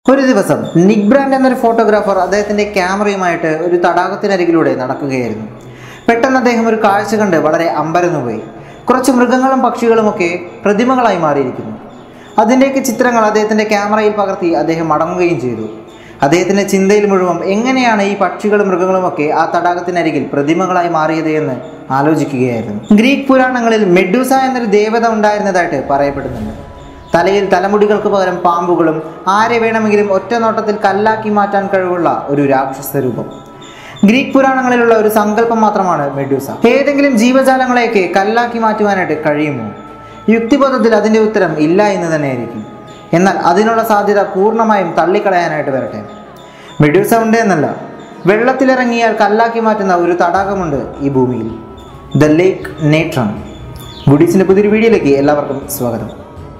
ഒരു ദിവസം നിക് ബ്രാൻഡ് എന്നൊരു ഫോട്ടോഗ്രാഫർ അദ്ദേഹത്തിന്റെ ക്യാമറയുമായിട്ട് ഒരു തടാകത്തിനരികിലൂടെ നടക്കുകയായിരുന്നു പെട്ടെന്ന് അദ്ദേഹം ഒരു കാഴ്ച കണ്ട് വളരെ അമ്പരന്നുപോയി കുറച്ച് മൃഗങ്ങളും പക്ഷികളുമൊക്കെ പ്രതിമകളായി മാറിയിരിക്കുന്നു അതിൻ്റെയൊക്കെ ചിത്രങ്ങൾ അദ്ദേഹത്തിന്റെ ക്യാമറയിൽ പകർത്തി അദ്ദേഹം മടങ്ങുകയും ചെയ്തു അദ്ദേഹത്തിന്റെ ചിന്തയിൽ മുഴുവൻ എങ്ങനെയാണ് ഈ പക്ഷികളും മൃഗങ്ങളുമൊക്കെ ആ തടാകത്തിനരികിൽ പ്രതിമകളായി മാറിയത് എന്ന് ആലോചിക്കുകയായിരുന്നു ഗ്രീക്ക് പുരാണങ്ങളിൽ മെഡൂസ എന്നൊരു ദേവത ഉണ്ടായിരുന്നതായിട്ട് പറയപ്പെടുന്നുണ്ട് തലയിൽ തലമുടികൾക്ക് പകരം പാമ്പുകളും ആരെ വേണമെങ്കിലും ഒറ്റ നോട്ടത്തിൽ കല്ലാക്കി മാറ്റാൻ കഴിവുള്ള ഒരു രാക്ഷസ രൂപം ഗ്രീക്ക് പുരാണങ്ങളിലുള്ള ഒരു സങ്കല്പം മാത്രമാണ് മെഡൂസ ഏതെങ്കിലും ജീവജാലങ്ങളെയൊക്കെ കല്ലാക്കി മാറ്റുവാനായിട്ട് കഴിയുമോ യുക്തിബോധത്തിൽ അതിൻ്റെ ഉത്തരം ഇല്ല എന്ന് തന്നെയായിരിക്കും എന്നാൽ അതിനുള്ള സാധ്യത പൂർണ്ണമായും തള്ളിക്കളയാനായിട്ട് വരട്ടെ മെഡൂസ ഉണ്ട് എന്നല്ല വെള്ളത്തിലിറങ്ങിയാൽ കല്ലാക്കി മാറ്റുന്ന ഒരു തടാകമുണ്ട് ഈ ഭൂമിയിൽ ദ ലേക്ക് നേട്രൺ ഗുഡീസിൻ്റെ പുതിയൊരു വീഡിയോയിലേക്ക് എല്ലാവർക്കും സ്വാഗതം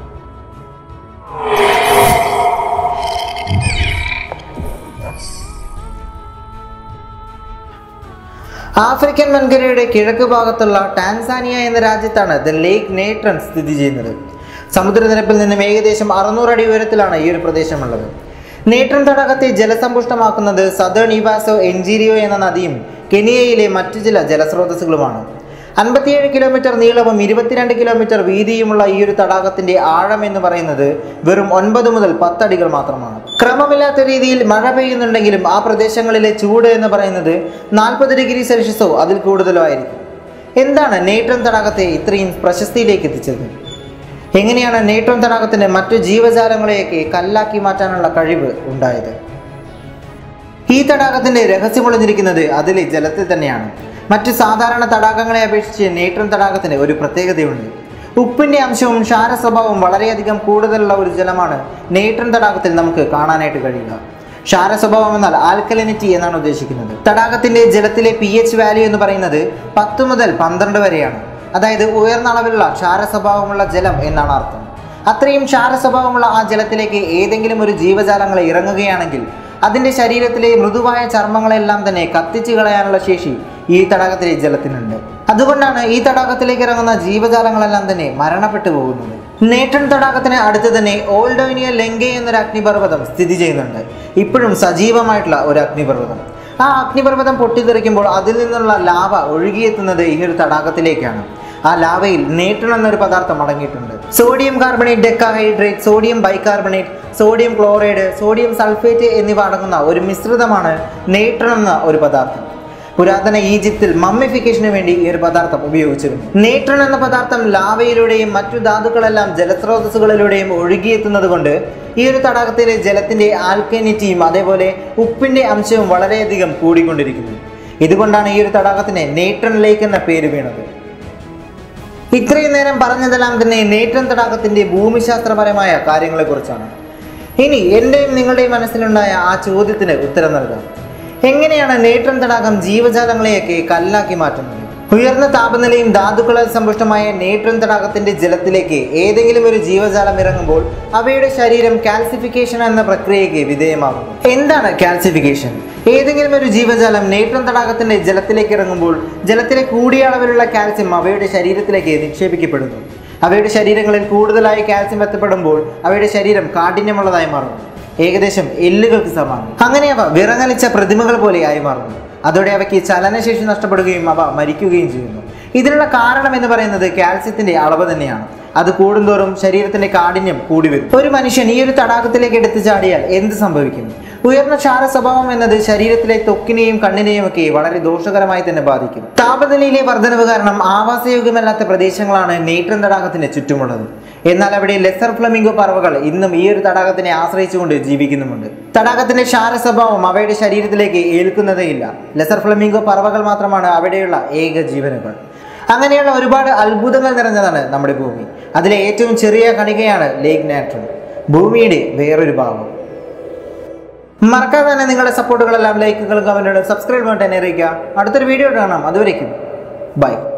ആഫ്രിക്കൻ വൻകരയുടെ കിഴക്ക് ഭാഗത്തുള്ള ടാൻസാനിയ എന്ന രാജ്യത്താണ് ദ ലേക്ക് നേട്രൺ സ്ഥിതി ചെയ്യുന്നത് സമുദ്രനിരപ്പിൽ നിന്നും ഏകദേശം അറുന്നൂറ് അടി ഉയരത്തിലാണ് ഈ ഒരു പ്രദേശമുള്ളത് നേട്രൺ തടാകത്തെ ജലസമ്പുഷ്ടമാക്കുന്നത് സദേൺ ഇവാസോ എൻജീരിയോ എന്ന നദിയും കെനിയയിലെ മറ്റു ചില ജലസ്രോതസ്സുകളുമാണ് അൻപത്തിയേഴ് കിലോമീറ്റർ നീളവും ഇരുപത്തിരണ്ട് കിലോമീറ്റർ വീതിയുമുള്ള ഈ ഒരു തടാകത്തിന്റെ ആഴം എന്ന് പറയുന്നത് വെറും ഒൻപത് മുതൽ പത്തടികൾ മാത്രമാണ് ക്രമമില്ലാത്ത രീതിയിൽ മഴ പെയ്യുന്നുണ്ടെങ്കിലും ആ പ്രദേശങ്ങളിലെ ചൂട് എന്ന് പറയുന്നത് നാൽപ്പത് ഡിഗ്രി സെൽഷ്യസോ അതിൽ കൂടുതലോ ആയിരിക്കും എന്താണ് നേട്രൺ തടാകത്തെ ഇത്രയും പ്രശസ്തിയിലേക്ക് എത്തിച്ചത് എങ്ങനെയാണ് നേട്രൺ തടാകത്തിന് മറ്റു ജീവജാലങ്ങളെയൊക്കെ കല്ലാക്കി മാറ്റാനുള്ള കഴിവ് ഉണ്ടായത് ഈ തടാകത്തിന്റെ രഹസ്യമൊളിഞ്ഞിരിക്കുന്നത് അതിലെ ജലത്തിൽ തന്നെയാണ് മറ്റു സാധാരണ തടാകങ്ങളെ അപേക്ഷിച്ച് നേട്രൺ തടാകത്തിന് ഒരു പ്രത്യേകതയുണ്ട് ഉപ്പിന്റെ അംശവും ക്ഷാര സ്വഭാവവും വളരെയധികം കൂടുതലുള്ള ഒരു ജലമാണ് നേട്രൺ തടാകത്തിൽ നമുക്ക് കാണാനായിട്ട് കഴിയുക ക്ഷാര സ്വഭാവം എന്നാൽ ആൽക്കലിനിറ്റി എന്നാണ് ഉദ്ദേശിക്കുന്നത് തടാകത്തിന്റെ ജലത്തിലെ പി എച്ച് വാല്യൂ എന്ന് പറയുന്നത് പത്ത് മുതൽ പന്ത്രണ്ട് വരെയാണ് അതായത് ഉയർന്ന അളവിലുള്ള ക്ഷാര സ്വഭാവമുള്ള ജലം എന്നാണ് അർത്ഥം അത്രയും ക്ഷാര സ്വഭാവമുള്ള ആ ജലത്തിലേക്ക് ഏതെങ്കിലും ഒരു ജീവജാലങ്ങൾ ഇറങ്ങുകയാണെങ്കിൽ അതിൻ്റെ ശരീരത്തിലെ മൃദുവായ ചർമ്മങ്ങളെല്ലാം തന്നെ കത്തിച്ചു കളയാനുള്ള ശേഷി ഈ തടാകത്തിലെ ജലത്തിനുണ്ട് അതുകൊണ്ടാണ് ഈ തടാകത്തിലേക്ക് ഇറങ്ങുന്ന ജീവജാലങ്ങളെല്ലാം തന്നെ മരണപ്പെട്ടു പോകുന്നത് നേട്ടൺ തടാകത്തിന് അടുത്ത് തന്നെ ഓൾഡോനിയ ലെങ്കെ എന്നൊരു അഗ്നിപർവ്വതം സ്ഥിതി ചെയ്യുന്നുണ്ട് ഇപ്പോഴും സജീവമായിട്ടുള്ള ഒരു അഗ്നിപർവ്വതം ആ അഗ്നിപർവ്വതം പൊട്ടിത്തെറിക്കുമ്പോൾ അതിൽ നിന്നുള്ള ലാവ ഒഴുകിയെത്തുന്നത് ഈ ഒരു തടാകത്തിലേക്കാണ് ആ ലാവയിൽ നേട്രൺ എന്നൊരു പദാർത്ഥം അടങ്ങിയിട്ടുണ്ട് sodium carbonate decahydrate sodium bicarbonate sodium chloride sodium sulphate എന്നിവ അടങ്ങുന്ന ഒരു മിശ്രിതമാണ് നേട്രൺ എന്ന ഒരു പദാർത്ഥം പുരാതന ഈജിപ്തിൽ മമ്മിഫിക്കേഷന് വേണ്ടി ഈ ഒരു പദാർത്ഥം ഉപയോഗിച്ചിരുന്നു നേട്രൺ എന്ന പദാർത്ഥം ലാവയിലൂടെയും മറ്റു ധാതുക്കളെല്ലാം ജലസ്രോതസ്സുകളിലൂടെയും ഒഴുകിയെത്തുന്നത് കൊണ്ട് ഈ ഒരു തടാകത്തിലെ ജലത്തിന്റെ ആൽക്കനിറ്റിയും അതേപോലെ ഉപ്പിന്റെ അംശവും വളരെയധികം കൂടിക്കൊണ്ടിരിക്കുന്നു ഇതുകൊണ്ടാണ് ഈ ഒരു തടാകത്തിന് നേട്രൺ ലേക്ക് എന്ന പേര് വീണത് ഇത്രയും നേരം പറഞ്ഞതെല്ലാം തന്നെ നേട്രൺ തടാകത്തിന്റെ ഭൂമിശാസ്ത്രപരമായ കാര്യങ്ങളെക്കുറിച്ചാണ് ഇനി എൻ്റെയും നിങ്ങളുടെയും മനസ്സിലുണ്ടായ ആ ചോദ്യത്തിന് ഉത്തരം നൽകാം എങ്ങനെയാണ് നേട്രൺ തടാകം ജീവജാലങ്ങളെയൊക്കെ കല്ലാക്കി മാറ്റുന്നത് ഉയർന്ന താപനിലയും ധാതുക്കളാൽ സമ്പുഷ്ടമായ നേട്രൺ തടാകത്തിന്റെ ജലത്തിലേക്ക് ഏതെങ്കിലും ഒരു ജീവജാലം ഇറങ്ങുമ്പോൾ അവയുടെ ശരീരം കാൽസിഫിക്കേഷൻ എന്ന പ്രക്രിയയ്ക്ക് വിധേയമാകുന്നു എന്താണ് കാൽസിഫിക്കേഷൻ ഏതെങ്കിലും ഒരു ജീവജാലം നേട്രൺ തടാകത്തിന്റെ ജലത്തിലേക്ക് ഇറങ്ങുമ്പോൾ ജലത്തിലെ കൂടിയ അളവിലുള്ള കാൽസ്യം അവയുടെ ശരീരത്തിലേക്ക് നിക്ഷേപിക്കപ്പെടുന്നു അവയുടെ ശരീരങ്ങളിൽ കൂടുതലായി കാൽസ്യം എത്തപ്പെടുമ്പോൾ അവയുടെ ശരീരം കാഠിന്യമുള്ളതായി മാറുന്നു ഏകദേശം എല്ലുകൾക്ക് സമാനം അങ്ങനെ അവ വിറങ്ങലിച്ച പ്രതിമകൾ പോലെയായി മാറുന്നു അതോടെ അവയ്ക്ക് ചലനശേഷി നഷ്ടപ്പെടുകയും അവ മരിക്കുകയും ചെയ്യുന്നു ഇതിനുള്ള കാരണം എന്ന് പറയുന്നത് കാൽസ്യത്തിന്റെ അളവ് തന്നെയാണ് അത് കൂടുന്തോറും ശരീരത്തിന്റെ കാഠിന്യം കൂടി വരും ഒരു മനുഷ്യൻ ഈ ഒരു തടാകത്തിലേക്ക് എടുത്തു ചാടിയാൽ എന്ത് സംഭവിക്കും ഉയർന്ന ക്ഷാര സ്വഭാവം എന്നത് ശരീരത്തിലെ ത്വക്കിനെയും കണ്ണിനെയും ഒക്കെ വളരെ ദോഷകരമായി തന്നെ ബാധിക്കും താപനിലയിലെ വർധനവ് കാരണം ആവാസയോഗ്യമല്ലാത്ത പ്രദേശങ്ങളാണ് നേട്രൻ തടാകത്തിന് ചുറ്റുമുള്ളത് എന്നാൽ അവിടെ ലെസർ ഫ്ലമിംഗോ പറവകൾ ഇന്നും ഈ ഒരു തടാകത്തിനെ ആശ്രയിച്ചുകൊണ്ട് ജീവിക്കുന്നുമുണ്ട് തടാകത്തിന്റെ ക്ഷാര സ്വഭാവം അവയുടെ ശരീരത്തിലേക്ക് ഏൽക്കുന്നതേയില്ല ലെസർ ഫ്ലമിംഗോ പറവകൾ മാത്രമാണ് അവിടെയുള്ള ഏക ജീവനുകൾ അങ്ങനെയുള്ള ഒരുപാട് അത്ഭുതങ്ങൾ നിറഞ്ഞതാണ് നമ്മുടെ ഭൂമി അതിലെ ഏറ്റവും ചെറിയ കണികയാണ് ലേക്ക് നാട്രൺ ഭൂമിയുടെ വേറൊരു ഭാഗം മറക്കാതെ തന്നെ നിങ്ങളുടെ സപ്പോർട്ടുകളെല്ലാം ലൈക്കുകളും കമന്റുകളും സബ്സ്ക്രൈബ് ചെയ്യാൻ തന്നെ അറിയിക്കുക അടുത്തൊരു വീഡിയോ കാണാം അതുവരേക്കും ബൈ